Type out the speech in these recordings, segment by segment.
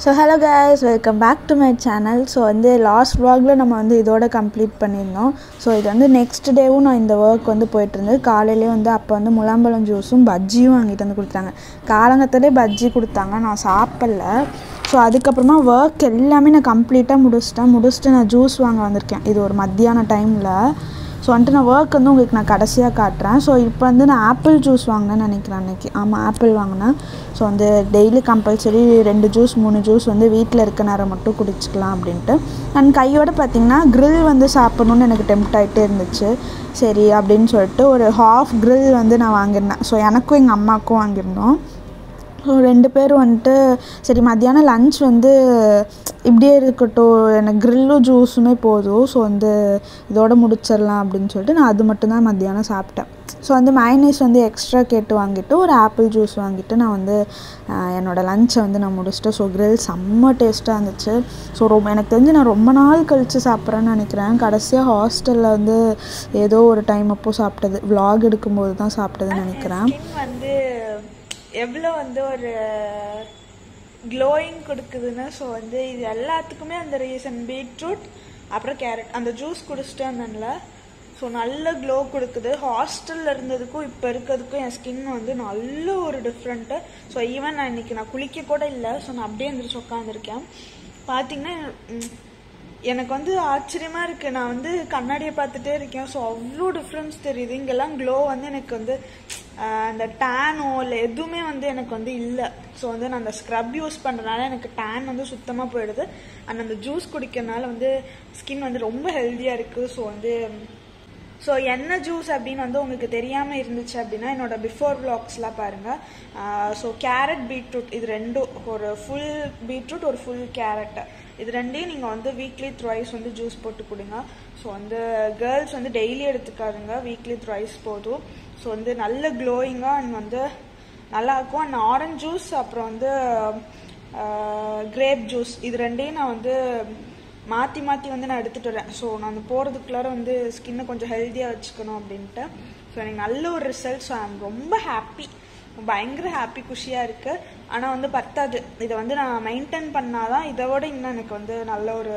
So hello guys welcome back to my channel so வந்து last vlogல நம்ம வந்து இதோட கம்ப்ளீட் பண்ணியிருந்தோம் ஸோ இது வந்து நெக்ஸ்ட் டேவும் நான் இந்த ஒர்க் வந்து போயிட்டு இருந்தது காலையிலே வந்து அப்போ வந்து முலாம்பழம் ஜூஸும் பஜ்ஜியும் வாங்கிட்டு வந்து கொடுத்தாங்க காலங்கத்திலே பஜ்ஜி கொடுத்தாங்க நான் சாப்பிடல ஸோ அதுக்கப்புறமா ஒர்க் எல்லாமே நான் கம்ப்ளீட்டாக முடிச்சிட்டேன் முடிச்சுட்டு நான் ஜூஸ் வாங்க வந்திருக்கேன் இது ஒரு மத்தியான டைமில் ஸோ வந்துட்டு நான் ஒர்க் வந்து உங்களுக்கு நான் கடைசியாக காட்டுறேன் ஸோ இப்போ வந்து நான் ஆப்பிள் ஜூஸ் வாங்கினேன்னு நினைக்கிறேன் அன்றைக்கி ஆமாம் ஆப்பிள் வாங்கினேன் ஸோ வந்து டெய்லி கம்பல்சரி ரெண்டு ஜூஸ் மூணு ஜூஸ் வந்து வீட்டில் இருக்க நேரம் மட்டும் குடிச்சிக்கலாம் அப்படின்ட்டு அண்ட் கையோட பார்த்திங்கன்னா grill வந்து சாப்பிட்ணுன்னு எனக்கு டெம்ப்ட் ஆகிட்டே இருந்துச்சு சரி அப்படின்னு சொல்லிட்டு ஒரு ஹாஃப் grill வந்து நான் வாங்கியிருந்தேன் ஸோ எனக்கும் எங்கள் அம்மாவுக்கும் வாங்கியிருந்தோம் ஸோ ரெண்டு பேரும் வந்துட்டு சரி மத்தியானம் லன்ச் வந்து இப்படியே இருக்கட்டும் எனக்கு கிரில்லும் ஜூஸுமே போதும் ஸோ வந்து இதோட முடிச்சிடலாம் அப்படின்னு சொல்லிட்டு நான் அது மட்டும்தான் மத்தியானம் சாப்பிட்டேன் ஸோ வந்து மைனஸ் வந்து எக்ஸ்ட்ரா கேட்டு வாங்கிட்டு ஒரு ஆப்பிள் ஜூஸ் வாங்கிட்டு நான் வந்து ஆஹ், என்னோடய லஞ்சை வந்து நான் முடிச்சிட்டேன் ஸோ grill செம்ம டேஸ்ட்டாக இருந்துச்சு ஸோ ரொம்ப எனக்கு தெரிஞ்சு நான் ரொம்ப நாள் கழித்து சாப்பிட்றேன்னு நினைக்கிறேன் கடைசியாக ஹாஸ்டலில் வந்து ஏதோ ஒரு டைம் அப்போ சாப்பிட்டது vlog எடுக்கும்போது தான் சாப்பிட்டதுன்னு நினைக்கிறேன் ஸ்கின் வந்து எவ்வளோ வந்து ஒரு க்ளோயிங் கொடுக்குதுன்னு ஸோ வந்து இது எல்லாத்துக்குமே அந்த ரீசன் பீட்ரூட் அப்புறம் கேரட் அந்த ஜூஸ் குடிச்சிட்டு வந்தேன்ல ஸோ நல்ல க்ளோ கொடுக்குது ஹாஸ்டலில் இருந்ததுக்கும் இப்போ இருக்கிறதுக்கும் என் ஸ்கின் வந்து நல்ல ஒரு டிஃப்ரெண்ட்டு ஸோ ஈவன் நான் இன்னைக்கு நான் குளிக்க கூட இல்லை ஸோ நான் அப்படியே எந்திரிச்சு உட்காந்துருக்கேன் பார்த்தீங்கன்னா ம், எனக்கு வந்து ஆச்சரியமா இருக்கு நான் வந்து கண்ணாடியை பார்த்துட்டே இருக்கேன் ஸோ அவ்வளோ டிஃப்ரென்ஸ் தெரியுது இங்கெல்லாம் க்ளோ வந்து எனக்கு வந்து ஆஹ், அந்த டேனோ இல்லை எதுவுமே வந்து எனக்கு வந்து இல்லை ஸோ வந்து நான் அந்த ஸ்க்ரப் யூஸ் பண்ணுறதுனால எனக்கு டேன் வந்து சுத்தமாக போயிடுது அண்ட் அந்த ஜூஸ் குடிக்கிறதுனால வந்து ஸ்கின் வந்து ரொம்ப ஹெல்த்தியாக இருக்குது ஸோ வந்து ஸோ என்ன ஜூஸ் அப்படின்னு வந்து உங்களுக்கு தெரியாமல் இருந்துச்சு அப்படின்னா என்னோட பிஃபோர் விளாக்ஸ்லாம் பாருங்கள் ஸோ கேரட் பீட்ரூட் இது ரெண்டும் ஒரு ஃபுல் பீட்ரூட் ஒரு ஃபுல் கேரட் இது ரெண்டையும் நீங்கள் வந்து வீக்லி த்ரைஸ் வந்து ஜூஸ் போட்டு கொடுங்க ஸோ வந்து கேர்ள்ஸ் வந்து டெய்லி எடுத்துக்காதுங்க வீக்லி த்ரைஸ் போதும் ஸோ வந்து நல்ல க்ளோயிங்காக அண்ட் வந்து நல்லா இருக்கும் அண்ட் ஆரஞ்ச் ஜூஸ் அப்புறம் வந்து கிரேப் ஜூஸ் இது ரெண்டையும் நான் வந்து மாற்றி மாற்றி வந்து நான் எடுத்துகிட்டு வரேன் ஸோ நான் அந்த போகிறதுக்குள்ளார வந்து ஸ்கின்னை கொஞ்சம் ஹெல்த்தியாக வச்சுக்கணும் அப்படின்ட்டு ஸோ எனக்கு நல்ல ஒரு ரிசல்ட் ஸோ ஐம் ரொம்ப ஹாப்பி பயங்கர ஹாப்பி குஷியாக இருக்குது ஆனால் வந்து பத்தாது இதை வந்து நான் மெயின்டைன் பண்ணாதான் இதை விட இன்னும் எனக்கு வந்து நல்ல ஒரு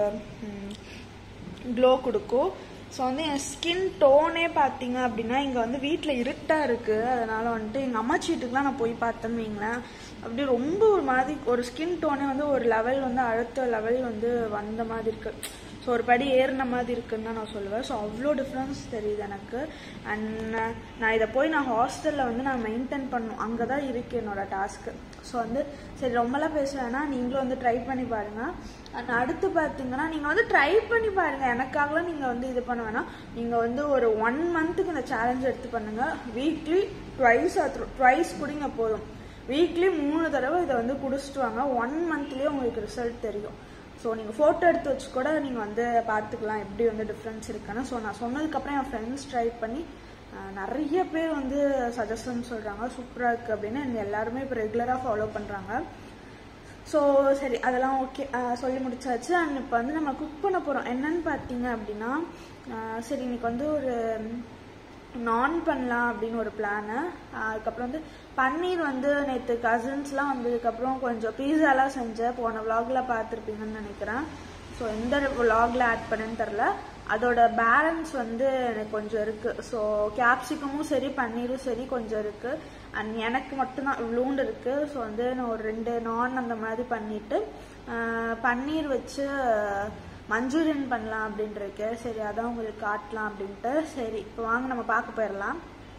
க்ளோ கொடுக்கும் ஸோ வந்து என் ஸ்கின் டோனே பார்த்தீங்க அப்படின்னா இங்கே வந்து வீட்டில் இருட்டாக இருக்குது அதனால் வந்துட்டு எங்கள் அம்மாச்சி வீட்டுக்குலாம் நான் போய் பார்த்தேன்னு வைங்களேன் அப்படி ரொம்ப ஒரு மாதிரி ஒரு ஸ்கின் டோனே வந்து ஒரு லெவல் வந்து அழுத்த லெவல் வந்து வந்த மாதிரி இருக்குது ஸோ ஒரு படி ஏறின மாதிரி இருக்குன்னு தான் நான் சொல்லுவேன் ஸோ அவ்வளோ டிஃப்ரென்ஸ் தெரியுது எனக்கு அண்ட் நான் இதை போய் நான் ஹாஸ்டலில் வந்து நான் மெயின்டைன் பண்ணும் அங்கே தான் இருக்குது என்னோட டாஸ்க்கு ஸோ வந்து சரி ரொம்பலாம் பேச வேணாம் நீங்களும் வந்து ட்ரை பண்ணி பாருங்கள் அண்ட் அடுத்து பார்த்தீங்கன்னா நீங்கள் வந்து ட்ரை பண்ணி பாருங்கள் எனக்காகலாம் நீங்கள் வந்து இது பண்ண வேணாம் நீங்கள் வந்து ஒரு ஒன் மந்த்துக்கு இந்த சேலஞ்ச் எடுத்து பண்ணுங்கள் வீக்லி ட்வைஸ் ட்வைஸ் குடிங்க போதும் வீக்லி மூணு தடவை இதை வந்து குடிச்சிட்டு வாங்க ஒன் மந்த்லேயே உங்களுக்கு ரிசல்ட் தெரியும் ஸோ நீங்கள் ஃபோட்டோ எடுத்து வச்சு கூட நீங்கள் வந்து பார்த்துக்கலாம் எப்படி வந்து டிஃப்ரென்ஸ் இருக்குன்னு ஸோ நான் சொன்னதுக்கப்புறம் என் ஃப்ரெண்ட்ஸ் ட்ரை பண்ணி அஹ், நிறைய பேர் வந்து சஜஷன் சொல்கிறாங்க சூப்பராக இருக்குது அப்படின்னு and எல்லாருமே இப்போ ரெகுலராக ஃபாலோ பண்ணுறாங்க ஸோ சரி அதெல்லாம் ஓகே சொல்லி முடிச்சாச்சு அண்ட் இப்போ வந்து நம்ம குக் பண்ண போகிறோம் என்னன்னு பார்த்தீங்க அப்படின்னா அஹ், சரி இன்னைக்கு வந்து ஒரு நான் பண்ணலாம் அப்படின்னு ஒரு பிளானு அதுக்கப்புறம் வந்து பன்னீர் வந்து நேற்று கசின்ஸ்லாம் வந்ததுக்கப்புறம் கொஞ்சம் பீஸாலாம் செஞ்சேன் போன vlogல பார்த்துருப்பீங்கன்னு நினைக்கிறேன் ஸோ எந்த vlogல ஆட் பண்ணேன்னு தெரில அதோட பேலன்ஸ் வந்து எனக்கு கொஞ்சம் இருக்குது ஸோ கேப்சிகமும் சரி பன்னீரும் சரி கொஞ்சம் இருக்குது அண்ட் எனக்கு மட்டும்தான் இவ்வளோண்டு இருக்குது ஸோ வந்து நான் ஒரு ரெண்டு நான் அந்த மாதிரி பண்ணிவிட்டு பன்னீர் வச்சு மஞ்சூரியன் பண்ணலாம் அப்படின்ட்டு இருக்கேன் சரி அதான் உங்களுக்கு காட்டலாம் அப்படின்ட்டு சரி இப்போ வாங்க நம்ம பார்க்க போயிடலாம்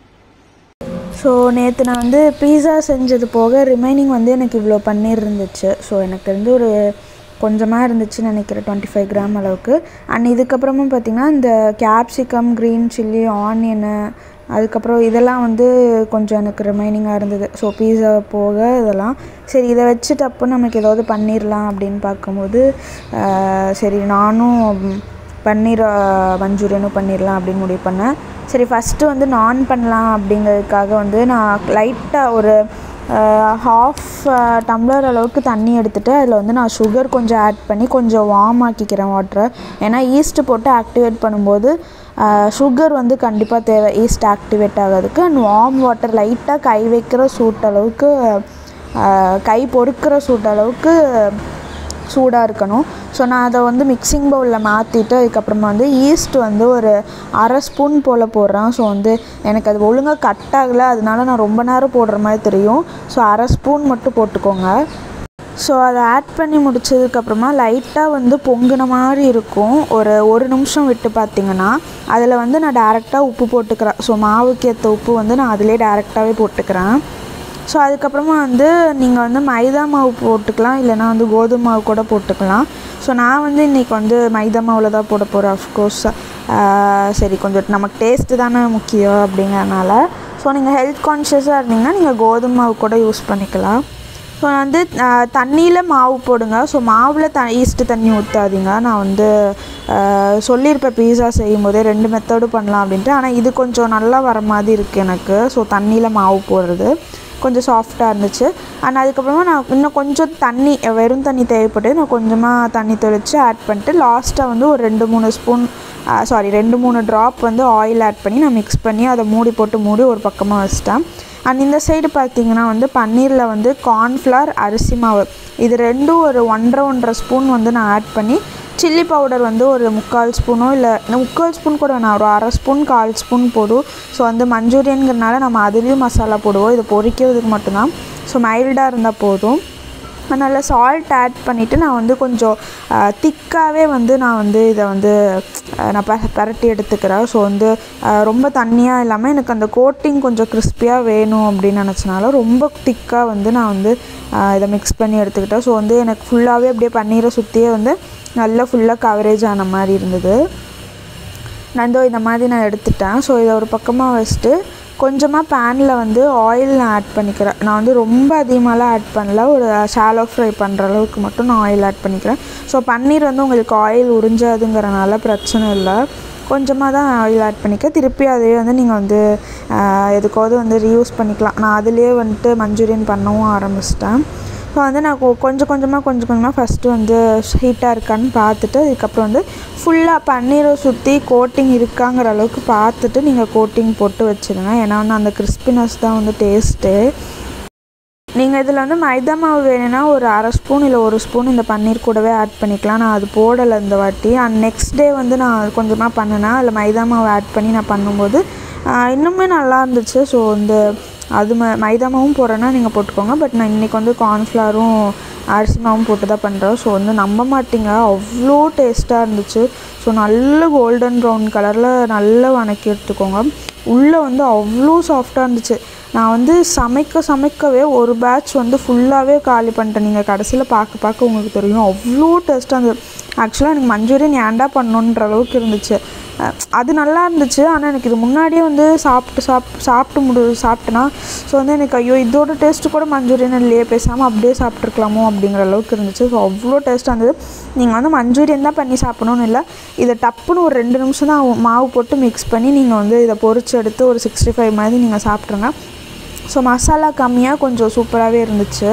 ஸோ நேற்று நான் வந்து பீஸா செஞ்சது போக ரிமைனிங் வந்து எனக்கு இவ்வளோ பன்னீர் இருந்துச்சு ஸோ எனக்கு வந்து ஒரு கொஞ்சமாக இருந்துச்சுன்னு நினைக்கிறேன் டுவெண்ட்டி ஃபைவ் கிராம் அளவுக்கு அண்ட் இதுக்கப்புறமும் பார்த்திங்கன்னா இந்த கேப்சிகம் க்ரீன் சில்லி ஆனியனு அதுக்கப்புறம் இதெல்லாம் வந்து கொஞ்சம் எனக்கு ரிமைனிங்காக இருந்தது ஸோ பீஸா போக இதெல்லாம் சரி இதை வச்சுட்டு அப்போ நமக்கு ஏதாவது பண்ணிடலாம் அப்படின்னு பார்க்கும்போது ஆஹ், சரி நானும் பன்னீர் மஞ்சூரியனும் பண்ணிடலாம் அப்படின்னு முடிவு பண்ணேன் சரி ஃபஸ்ட்டு வந்து நான் பண்ணலாம் அப்படிங்கிறதுக்காக வந்து நான் லைட்டாக ஒரு ஹாஃப் டம்ளர் அளவுக்கு தண்ணி எடுத்துகிட்டு அதில் வந்து நான் சுகர் கொஞ்சம் ஆட் பண்ணி கொஞ்சம் வார்ம் ஆக்கிக்கிறேன் வாட்டரை ஏன்னா ஈஸ்ட் போட்டு ஆக்டிவேட் பண்ணும்போது சுகர் வந்து கண்டிப்பாக தேவை ஈஸ்ட் ஆக்டிவேட் ஆகிறதுக்கு அண்ட் வார்ம் வாட்டர் லைட்டாக கை வைக்கிற சூட் அளவுக்கு ஆஹ், கை பொறுக்கிற சூட் அளவுக்கு சூடாக இருக்கணும் ஸோ நான் அதை வந்து மிக்சிங் பவுலில் மாற்றிட்டு அதுக்கப்புறமா வந்து ஈஸ்ட் வந்து ஒரு அரை ஸ்பூன் போல் போடுறேன் ஸோ வந்து எனக்கு அது ஒழுங்காக கட் ஆகலை அதனால நான் ரொம்ப நேரம் போடுற மாதிரி தெரியும் ஸோ அரை ஸ்பூன் மட்டும் போட்டுக்கோங்க ஸோ அதை ஆட் பண்ணி முடிச்சதுக்கப்புறமா லைட்டாக வந்து பொங்குன மாதிரி இருக்கும் ஒரு ஒரு நிமிஷம் விட்டு பார்த்தீங்கன்னா அதில் வந்து நான் டேரெக்டாக உப்பு போட்டுக்கிறேன் ஸோ மாவுக்கு ஏற்ற உப்பு வந்து நான் அதிலே டேரெக்டாகவே போட்டுக்கிறேன் ஸோ அதுக்கப்புறமா வந்து நீங்கள் வந்து மைதா மாவு போட்டுக்கலாம் இல்லைனா வந்து கோதுமை மாவு கூட போட்டுக்கலாம் ஸோ நான் வந்து இன்றைக்கி வந்து மைதா மாவில் தான் போட போகிறேன் அஃப்கோர்ஸ் சரி கொஞ்சம் நமக்கு டேஸ்ட்டு தானே முக்கியம் அப்படிங்கறனால ஸோ நீங்கள் ஹெல்த் கான்ஷியஸாக இருந்தீங்கன்னா நீங்கள் கோதுமை மாவு கூட யூஸ் பண்ணிக்கலாம் ஸோ வந்து தண்ணியில் மாவு போடுங்க ஸோ மாவில் த ஈஸ்ட்டு தண்ணி ஊற்றாதீங்க நான் வந்து ஆஹ், சொல்லியிருப்பேன் பீஸா செய்யும் போதே ரெண்டு மெத்தடு பண்ணலாம் அப்படின்ட்டு ஆனால் இது கொஞ்சம் நல்லா வர மாதிரி இருக்குது எனக்கு ஸோ தண்ணியில் மாவு போடுறது கொஞ்சம் சாஃப்டாக இருந்துச்சு அண்ட் அதுக்கப்புறமா நான் இன்னும் கொஞ்சம் தண்ணி வெறும் தண்ணி தேவைப்பட்டு நான் கொஞ்சமாக தண்ணி தெளித்து ஆட் பண்ணிட்டு லாஸ்ட்டாக வந்து ஒரு ரெண்டு மூணு ஸ்பூன் சாரி ரெண்டு மூணு ட்ராப் வந்து ஆயில் ஆட் பண்ணி நான் மிக்ஸ் பண்ணி அதை மூடி போட்டு மூடி ஒரு பக்கமாக வச்சிட்டேன் அண்ட் இந்த சைடு பார்த்தீங்கன்னா வந்து பன்னீரில் வந்து கார்ன்ஃப்ளவர் அரிசி மாவு இது ரெண்டும் ஒரு ஒன்றரை ஒன்றரை ஸ்பூன் வந்து நான் ஆட் பண்ணி சில்லி பவுடர் வந்து ஒரு முக்கால் ஸ்பூனோ இல்லை முக்கால் ஸ்பூன் கூட வேணாம் ஒரு அரை ஸ்பூன் கால் ஸ்பூன் போடும் ஸோ வந்து மஞ்சூரியனுங்கிறனால நம்ம அதுலேயும் மசாலா போடுவோம் இது பொரிக்கிறதுக்கு மட்டும்தான் ஸோ மைல்டாக இருந்தால் போதும் அதனால் சால்ட் ஆட் பண்ணிவிட்டு நான் வந்து கொஞ்சம் திக்காகவே வந்து நான் வந்து இதை வந்து அஹ், நான் ப பரட்டி எடுத்துக்கிறேன் ஸோ வந்து அஹ், ரொம்ப தண்ணியாக இல்லாமல் எனக்கு அந்த கோட்டிங் கொஞ்சம் கிறிஸ்பியாக வேணும் அப்படின்னு நினச்சனால ரொம்ப திக்காக வந்து நான் வந்து அஹ், இதை மிக்ஸ் பண்ணி எடுத்துக்கிட்டேன் ஸோ வந்து எனக்கு ஃபுல்லாகவே அப்படியே பன்னீரை சுற்றியே வந்து நல்லா ஃபுல்லாக கவரேஜ் ஆன மாதிரி இருந்தது நான் இதோ இந்த மாதிரி நான் எடுத்துட்டேன் ஸோ இதை ஒரு பக்கமாக வச்சுட்டு கொஞ்சமாக பேனில் வந்து ஆயில் நான் ஆட் பண்ணிக்கிறேன் நான் வந்து ரொம்ப அதிகமாகலாம் ஆட் பண்ணல ஒரு ஷாலோ ஃப்ரை பண்ணுற அளவுக்கு மட்டும் நான் ஆயில் ஆட் பண்ணிக்கிறேன் ஸோ பன்னீர் வந்து உங்களுக்கு ஆயில் உறிஞ்சாதுங்கிறனால பிரச்சனை இல்லை கொஞ்சமாக தான் ஆயில் ஆட் பண்ணிக்க திருப்பி அதே வந்து நீங்கள் வந்து ஆஹ், எதுக்காவது வந்து ரீயூஸ் பண்ணிக்கலாம் நான் அதுலேயே வந்துட்டு மஞ்சூரியன் பண்ணவும் ஆரம்பிச்சிட்டேன் ஸோ வந்து நான் கொ- கொஞ்சம் கொஞ்சமாக கொஞ்சம் கொஞ்சமாக ஃபஸ்ட்டு வந்து ஹீட்டாக இருக்கான்னு பார்த்துட்டு அதுக்கப்புறம் வந்து ஃபுல்லாக பன்னீரை சுற்றி கோட்டிங் இருக்காங்கிற அளவுக்கு பார்த்துட்டு நீங்கள் கோட்டிங் போட்டு வச்சுருங்க ஏன்னா வந்து அந்த கிறிஸ்பினஸ் தான் வந்து டேஸ்ட்டு நீங்கள் இதில் வந்து மைதா மாவு வேணும்னா ஒரு அரை ஸ்பூன் இல்லை ஒரு ஸ்பூன் இந்த பன்னீர் கூடவே ஆட் பண்ணிக்கலாம் நான் அது போடலை இந்த வாட்டி அண்ட் நெக்ஸ்ட் டே வந்து நான் கொஞ்சமாக பண்ணினேன் அதில் மைதா மாவு ஆட் பண்ணி நான் பண்ணும்போது ஆஹ், இன்னுமே நல்லா இருந்துச்சு ஸோ இந்த அது ம மைதா மாவும் போடுறேன்னா நீங்கள் போட்டுக்கோங்க பட் நான் இன்றைக்கி வந்து கார்ன்ஃப்ளவரும் அரிசி மாவும் போட்டு தான் பண்ணுறேன் ஸோ வந்து நம்ப மாட்டீங்க அவ்வளோ டேஸ்ட்டாக இருந்துச்சு ஸோ நல்ல கோல்டன் ப்ரௌன் கலரில் நல்லா வணக்கி எடுத்துக்கோங்க உள்ளே வந்து அவ்வளோ சாஃப்டாக இருந்துச்சு நான் வந்து சமைக்க சமைக்கவே ஒரு பேட்ச் வந்து ஃபுல்லாகவே காலி பண்ணிட்டேன் நீங்கள் கடைசியில் பார்க்க பார்க்க உங்களுக்கு தெரியும் அவ்வளோ டேஸ்ட்டாக இருந்தது ஆக்சுவலாக எனக்கு மஞ்சூரியன் ஏன்டா பண்ணணுன்ற அளவுக்கு இருந்துச்சு அஹ் அது நல்லா இருந்துச்சு ஆனால் எனக்கு இது முன்னாடியே வந்து சாப்பிட்டு சாப் சாப்பிட்டு முடி சாப்பிட்டேன்னா ஸோ வந்து எனக்கு ஐயோ இதோட டேஸ்ட்டு கூட மஞ்சூரியன் இல்லையே பேசாமல் அப்படியே சாப்பிட்ருக்கலாமோ அப்படிங்கிற அளவுக்கு இருந்துச்சு ஸோ அவ்வளோ டேஸ்ட்டாக இருந்தது நீங்கள் வந்து மஞ்சூரியன் தான் பண்ணி சாப்பிடணும்னு இல்லை இதை டப்புன்னு ஒரு ரெண்டு நிமிஷம் தான் மாவு போட்டு மிக்ஸ் பண்ணி நீங்கள் வந்து இதை பொரிச்சு எடுத்து ஒரு சிக்ஸ்டி ஃபைவ் மாதிரி நீங்கள் சாப்பிட்ருங்க ஸோ மசாலா கம்மியாக கொஞ்சம் சூப்பராகவே இருந்துச்சு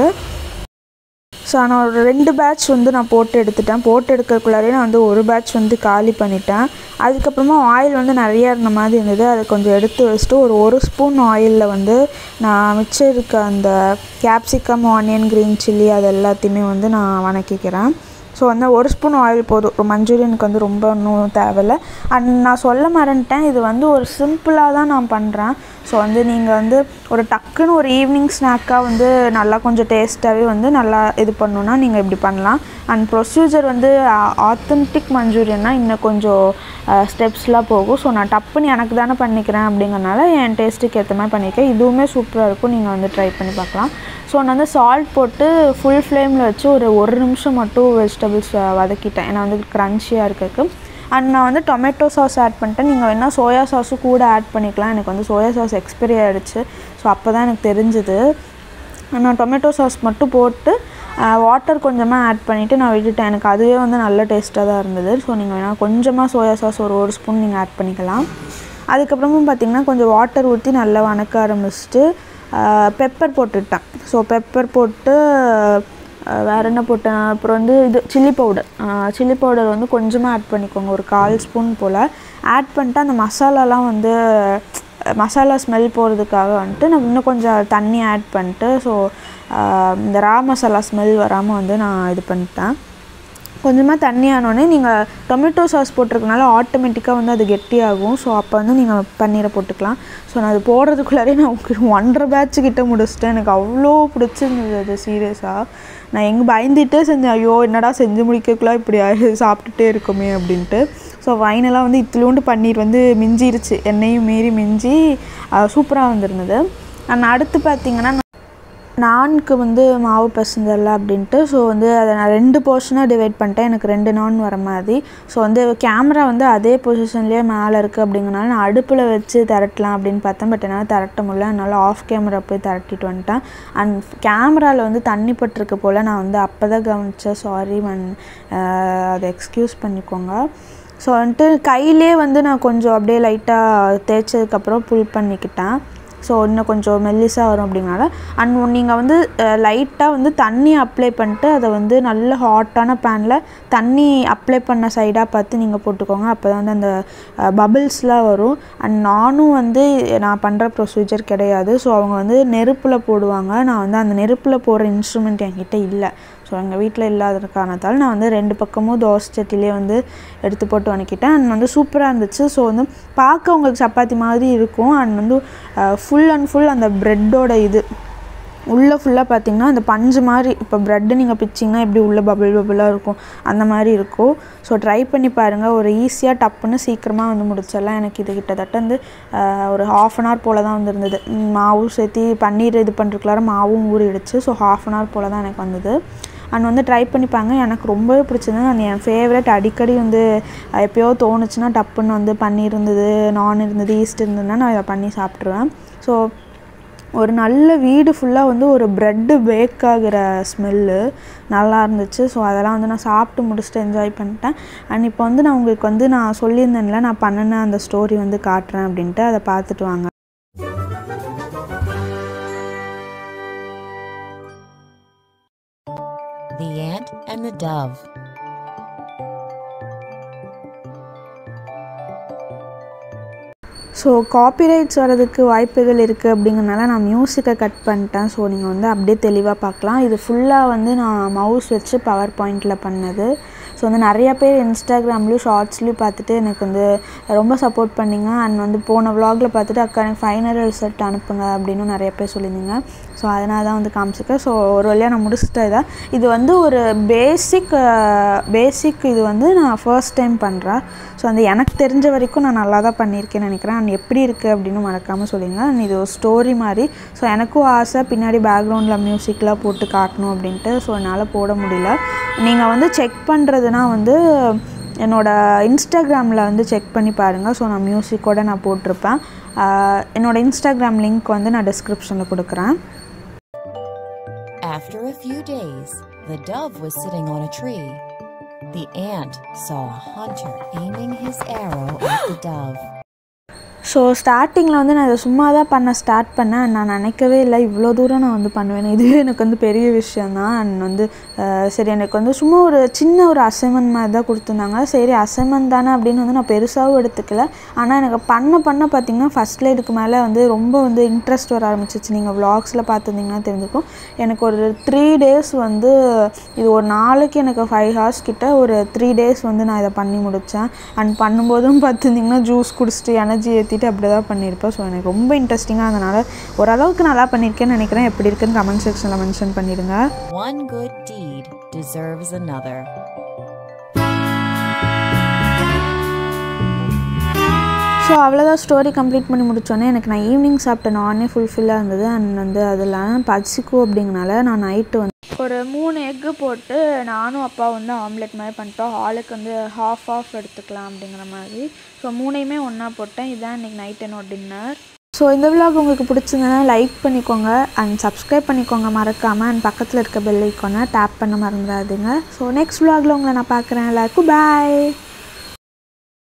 ஸோ நான் ஒரு ரெண்டு பேட்ச் வந்து நான் போட்டு எடுத்துட்டேன் போட்டு எடுக்கிறதுக்குள்ளாரே நான் வந்து ஒரு பேட்ச் வந்து காலி பண்ணிட்டேன் அதுக்கப்புறமா ஆயில் வந்து நிறையா இருந்த மாதிரி இருந்தது அதை கொஞ்சம் எடுத்து வச்சுட்டு ஒரு ஒரு ஸ்பூன் ஆயிலில் வந்து நான் மிச்சம் இருக்க அந்த கேப்சிகம் ஆனியன் க்ரீன் சில்லி அது எல்லாத்தையுமே வந்து நான் வணக்கிக்கிறேன் ஸோ வந்து ஒரு ஸ்பூன் ஆயில் போதும் ஒரு மஞ்சூரியனுக்கு வந்து ரொம்ப ஒன்றும் தேவையில்ல அண்ட் நான் சொல்ல மறந்துட்டேன் இது வந்து ஒரு சிம்பிளாக தான் நான் பண்ணுறேன் ஸோ வந்து நீங்கள் வந்து ஒரு டக்குன்னு ஒரு ஈவினிங் ஸ்நாக்காக வந்து நல்லா கொஞ்சம் டேஸ்ட்டாகவே வந்து நல்லா இது பண்ணணுன்னா நீங்கள் இப்படி பண்ணலாம் அண்ட் ப்ரொசீஜர் வந்து ஆத்தென்டிக் மஞ்சூரியன்னா இன்னும் கொஞ்சம் ஸ்டெப்ஸ்லாம் போகும் ஸோ நான் டப்புன்னு எனக்கு தானே பண்ணிக்கிறேன் அப்படிங்கறனால என் டேஸ்ட்டுக்கு ஏற்ற மாதிரி பண்ணிக்கிறேன் இதுவுமே சூப்பராக இருக்கும் நீங்கள் வந்து ட்ரை பண்ணி பார்க்கலாம் ஸோ நான் வந்து சால்ட் போட்டு ஃபுல் ஃப்ளேமில் வச்சு ஒரு ஒரு நிமிஷம் மட்டும் வெஜிடபிள்ஸ் வதக்கிட்டேன் ஏன்னா வந்து க்ரன்ச்சியாக இருக்கிறதுக்கு அண்ட் நான் வந்து டொமேட்டோ சாஸ் ஆட் பண்ணிட்டேன் நீங்கள் வேணால் சோயா சாஸும் கூட ஆட் பண்ணிக்கலாம் எனக்கு வந்து சோயா சாஸ் எக்ஸ்பைரி ஆகிடுச்சு ஸோ அப்போ தான் எனக்கு தெரிஞ்சுது நான் டொமேட்டோ சாஸ் மட்டும் போட்டு வாட்டர் கொஞ்சமாக ஆட் பண்ணிவிட்டு நான் விட்டுட்டேன் எனக்கு அதுவே வந்து நல்ல டேஸ்ட்டாக தான் இருந்தது ஸோ நீங்கள் வேணால் கொஞ்சமாக சோயா சாஸ் ஒரு ஒரு ஸ்பூன் நீங்கள் ஆட் பண்ணிக்கலாம் அதுக்கப்புறமும் பார்த்திங்கன்னா கொஞ்சம் வாட்டர் ஊற்றி நல்லா வணக்க ஆரம்பிச்சிட்டு பெப்பர் போட்டுட்டேன் ஸோ பெப்பர் போட்டு அஹ் வேற என்ன போட்டேன் அப்புறம் வந்து இது சில்லி பவுடர் சில்லி பவுடர் வந்து கொஞ்சமாக ஆட் பண்ணிக்கோங்க ஒரு கால் ஸ்பூன் போல் ஆட் பண்ணிட்டு அந்த மசாலாலாம் வந்து அஹ் மசாலா ஸ்மெல் போகிறதுக்காக வந்துட்டு நான் இன்னும் கொஞ்சம் தண்ணி ஆட் பண்ணிட்டு ஸோ இந்த ரா மசாலா ஸ்மெல் வராமல் வந்து நான் இது பண்ணிட்டேன் கொஞ்சமாக தண்ணி ஆனோடனே நீங்கள் டொமேட்டோ சாஸ் போட்டிருக்கனால ஆட்டோமேட்டிக்காக வந்து அது கெட்டியாகும் ஸோ அப்போ வந்து நீங்கள் பன்னீரை போட்டுக்கலாம் ஸோ நான் அது போடுறதுக்குள்ளாரே நான் ஒரு ஒன்றரை பேட்ச் கிட்ட முடிச்சிட்டேன் எனக்கு அவ்வளோ பிடிச்சிருந்தது அது சீரியஸாக நான் எங்கே பயந்துட்டே செஞ்சேன் ஐயோ என்னடா செஞ்சு முடிக்கக்குள்ள இப்படி ஆயி- சாப்பிட்டுட்டே இருக்குமே அப்படின்ட்டு ஸோ ஃபைனலாக வந்து இத்திலூண்டு பன்னீர் வந்து மிஞ்சிருச்சு எண்ணெயும் மீறி மிஞ்சி சூப்பராக வந்திருந்தது அண்ட் அடுத்து பார்த்தீங்கன்னா நான்க்கு வந்து மாவு பிசைஞ்சிடல அப்படின்ட்டு ஸோ வந்து அதை நான் ரெண்டு போர்ஷனாக டிவைட் பண்ணிட்டேன் எனக்கு ரெண்டு நான் வர மாதிரி ஸோ வந்து கேமரா வந்து அதே பொசிஷன்லேயே மேலே இருக்குது அப்படிங்கனால நான் அடுப்பில் வச்சு திரட்டலாம் அப்படின்னு பார்த்தேன் பட் என்னால் திரட்ட முடியல அதனால் ஆஃப் கேமரா போய் திரட்டிட்டு வந்துட்டேன் அண்ட் கேமராவில் வந்து தண்ணி பட்டிருக்கு போல் நான் வந்து அப்போ தான் கவனித்தேன் சாரி மன் அதை எக்ஸ்கியூஸ் பண்ணிக்கோங்க ஸோ வந்துட்டு கையிலே வந்து நான் கொஞ்சம் அப்படியே லைட்டாக தேய்ச்சதுக்கப்புறம் புல் பண்ணிக்கிட்டேன் ஸோ இன்னும் கொஞ்சம் மெல்லிஸாக வரும் அப்படிங்கனால அண்ட் நீங்கள் வந்து லைட்டாக வந்து தண்ணி அப்ளை பண்ணிட்டு அதை வந்து நல்ல ஹாட்டான பேனில் தண்ணி அப்ளை பண்ண சைடாக பார்த்து நீங்கள் போட்டுக்கோங்க அப்போ தான் வந்து அந்த பபிள்ஸ்லாம் வரும் அண்ட் நானும் வந்து நான் பண்ணுற ப்ரொசீஜர் கிடையாது ஸோ அவங்க வந்து நெருப்பில் போடுவாங்க நான் வந்து அந்த நெருப்பில் போடுற இன்ஸ்ட்ருமெண்ட் என்கிட்ட இல்லை ஸோ எங்கள் வீட்டில் இல்லாத காரணத்தால் நான் வந்து ரெண்டு பக்கமும் தோசை சட்டிலே வந்து எடுத்து போட்டு வணக்கிட்டேன் அண்ட் வந்து சூப்பராக இருந்துச்சு ஸோ வந்து பார்க்க உங்களுக்கு சப்பாத்தி மாதிரி இருக்கும் அண்ட் வந்து ஃபுல் அண்ட் ஃபுல் அந்த ப்ரெட்டோட இது உள்ளே ஃபுல்லாக பார்த்தீங்கன்னா அந்த பஞ்சு மாதிரி இப்போ ப்ரெட்டு நீங்கள் பிச்சிங்கன்னா எப்படி உள்ளே பபிள் பபிளாக இருக்கும் அந்த மாதிரி இருக்கும் ஸோ ட்ரை பண்ணி பாருங்கள் ஒரு ஈஸியாக டப்புன்னு சீக்கிரமாக வந்து முடிச்சிடலாம் எனக்கு இது கிட்டத்தட்ட வந்து ஆஹ், ஒரு ஹாஃப் அன் ஹவர் போல் தான் வந்துருந்தது ம், மாவும் சேர்த்து பன்னீர் இது பண்ணுறதுக்குள்ளார மாவும் ஊறிடுச்சு ஸோ ஹாஃப் அன் ஹவர் போல் தான் எனக்கு வந்தது அண்ட் வந்து ட்ரை பண்ணிப்பாங்க எனக்கு ரொம்பவே பிடிச்சது நான் என் ஃபேவரட் அடிக்கடி வந்து அஹ், எப்பயோ தோணுச்சுன்னா டப்புன்னு வந்து பன்னீர் இருந்தது நான் இருந்தது ஈஸ்ட் இருந்ததுன்னா நான் இதை பண்ணி சாப்பிட்ருவேன் ஸோ ஒரு நல்ல வீடு ஃபுல்லாக வந்து ஒரு ப்ரெட்டு பேக் ஆகிற ஸ்மெல்லு நல்லா இருந்துச்சு ஸோ அதெல்லாம் வந்து நான் சாப்பிட்டு முடிச்சுட்டு என்ஜாய் பண்ணிட்டேன் அண்ட் இப்போ வந்து நான் உங்களுக்கு வந்து நான் சொல்லியிருந்தேன்ல நான் பண்ணின அந்த ஸ்டோரி வந்து காட்டுறேன் அப்படின்ட்டு அதை பார்த்துட்டு வாங்க The Ant and the Dove. So காப்பிரைட்ஸ் வரதுக்கு வாய்ப்புகள் இருக்குது அப்படிங்கிறனால நான் மியூசிக்கை கட் பண்ணிட்டேன் ஸோ நீங்கள் வந்து அப்படியே தெளிவாக பார்க்கலாம் இது ஃபுல்லாக வந்து நான் மவுஸ் வச்சு பவர் பாயிண்டில் பண்ணது ஸோ வந்து நிறைய பேர் இன்ஸ்டாகிராம்லேயும் ஷார்ட்ஸ்லேயும் பார்த்துட்டு எனக்கு வந்து ரொம்ப சப்போர்ட் பண்ணீங்க அண்ட் வந்து போன vlogல பார்த்துட்டு அக்கா எனக்கு ஃபைனல் ரிசல்ட் அனுப்புங்க அப்படின்னு நிறைய பேர் சொல்லியிருந்தீங்க ஸோ அதனால தான் வந்து காமிச்சிருக்கேன் ஸோ ஒரு வழியாக நான் முடிச்சிட்டேன் இதை இது வந்து ஒரு பேசிக் பேசிக் இது வந்து நான் ஃபர்ஸ்ட் டைம் பண்ணுறேன் ஸோ அந்த எனக்கு தெரிஞ்ச வரைக்கும் நான் நல்லா தான் பண்ணியிருக்கேன்னு நினைக்கிறேன் அண்ட் எப்படி இருக்குது அப்படின்னு மறக்காமல் சொல்லுங்க அண்ட் இது ஒரு ஸ்டோரி மாதிரி ஸோ எனக்கும் ஆசை பின்னாடி பேக்ரவுண்டில் மியூசிக்லாம் போட்டு காட்டணும் அப்படின்ட்டு ஸோ என்னால் போட முடியல நீங்கள் வந்து செக் பண்ணுறதுனா வந்து என்னோட இன்ஸ்டாகிராமில் வந்து செக் பண்ணி பாருங்கள் ஸோ நான் மியூசிக்கோட நான் போட்டிருப்பேன் ஆஹ் என்னோட இன்ஸ்டாகிராம் லிங்க் வந்து நான் டிஸ்கிரிப்ஷனில் கொடுக்குறேன் After a few days, the dove was sitting on a tree. The ant saw a hunter aiming his arrow at the dove. So ஸ்டார்டிங்கில் வந்து நான் இதை சும்மா தான் பண்ண ஸ்டார்ட் பண்ணேன் நான் நினைக்கவே இல்லை இவ்வளோ தூரம் நான் வந்து பண்ணுவேன் இதுவே எனக்கு வந்து பெரிய விஷயந்தான் அண்ட் வந்து அஹ், சரி எனக்கு வந்து சும்மா ஒரு சின்ன ஒரு அசைன்மெண்ட் மாதிரி தான் கொடுத்துருந்தாங்க சரி அசைன்மெண்ட் தானே அப்படின்னு வந்து நான் பெருசாகவும் எடுத்துக்கல ஆனால் எனக்கு பண்ண பண்ண பார்த்தீங்கன்னா ஃபஸ்ட்டில் இதுக்கு மேலே வந்து ரொம்ப வந்து இன்ட்ரெஸ்ட் வர ஆரம்பிச்சிச்சு நீங்கள் vlogsல பார்த்துருந்தீங்கன்னா தெரிஞ்சுக்கும் எனக்கு ஒரு த்ரீ டேஸ் வந்து இது ஒரு நாளைக்கு எனக்கு ஃபைவ் ஹவர்ஸ் கிட்ட ஒரு த்ரீ டேஸ் வந்து நான் இதை பண்ணி முடித்தேன் அண்ட் பண்ணும்போதும் பார்த்துருந்தீங்கன்னா ஜூஸ் குடிச்சிட்டு எனர்ஜி ஏற்றிட்டு அப்படி தான் பண்ணியிருப்பேன் ஸோ எனக்கு ரொம்ப இன்ட்ரெஸ்டிங்காக அதனால் ஓரளவுக்கு நல்லா பண்ணியிருக்கேன்னு நினைக்கிறேன் எப்படி இருக்குன்னு கமெண்ட் செக்ஷனில் மென்ஷன் பண்ணிடுங்க One good deed deserves another. So அவ்வளோதான் ஸ்டோரி கம்ப்ளீட் பண்ணி முடிச்சோன்னே எனக்கு நான் ஈவினிங் சாப்பிட்ட நானே ஃபுல்ஃபில்லாக இருந்தது அண்ட் வந்து அதெல்லாம் பசிக்கும் அப்படிங்கனால நான் நைட்டு வந்து ஒரு மூணு எக்கு போட்டு நானும் அப்பா வந்து ஆம்லெட் மாதிரி பண்ணிட்டோம் ஆளுக்கு வந்து ஹாஃப் ஆஃப் எடுத்துக்கலாம் அப்படிங்கிற மாதிரி ஸோ மூணையுமே ஒன்றா போட்டேன் இதான் இன்றைக்கி நைட் என்னோட டின்னர் ஸோ இந்த விலாக் உங்களுக்கு பிடிச்சிருந்ததுன்னா லைக் பண்ணிக்கோங்க அண்ட் சப்ஸ்கிரைப் பண்ணிக்கோங்க மறக்காமல் அண்ட் பக்கத்தில் இருக்க பெல் ஐக்கானை டேப் பண்ண மறந்துடாதீங்க ஸோ நெக்ஸ்ட் விலாகில் உங்களை நான் பார்க்குறேன் எல்லாருக்கும் பாய்